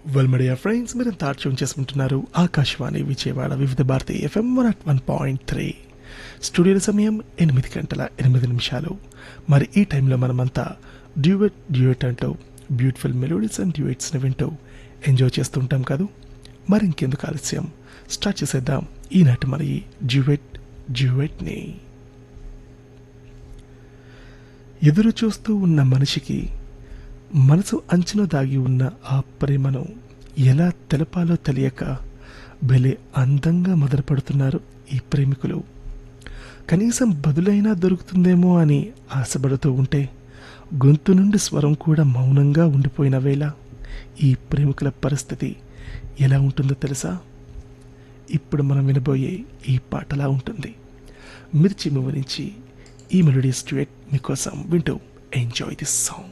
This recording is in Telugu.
వెల్ మీడియా ఫ్రెండ్స్ మీరు తార్చం చేసుకుంటున్నారు Akashvani Vijayawada Vividh Bharati FM one at one point three studio సమయం ఎనిమిది గంటల ఎనిమిది నిమిషాలు మరి ఈ టైంలో మనమంతా డ్యూయట్ డ్యూయట్ అంటూ బ్యూటిఫుల్ మెలోడీస్ అండ్ డ్యూయట్స్ని వింటూ ఎంజాయ్ చేస్తుంటాం కాదు మరి ఇంకెందుకు ఆలస్యం స్టార్ట్ చేసేద్దాం ఈనాటి మన ఈ డ్యూయట్ డ్యూయట్ని ఎదురు చూస్తూ ఉన్న మనిషికి మనసు అంచున దాగి ఉన్న ఆ ప్రేమను ఎలా తెలపాలో తెలియక భలే అందంగా మొదలుపడుతున్నారు ఈ ప్రేమికులు కనీసం బదులైనా దొరుకుతుందేమో అని ఆశపడుతూ ఉంటే గొంతు నుండి స్వరం కూడా మౌనంగా ఉండిపోయిన వేళ ఈ ప్రేమికుల పరిస్థితి ఎలా ఉంటుందో తెలుసా ఇప్పుడు మనం వినబోయే ఈ పాటలా ఉంటుంది మిర్చి మూవ నుంచి ఈ మెలోడీ స్ట్యూట్ మీకోసం వింటూ ఎంజాయ్ దిస్ సాంగ్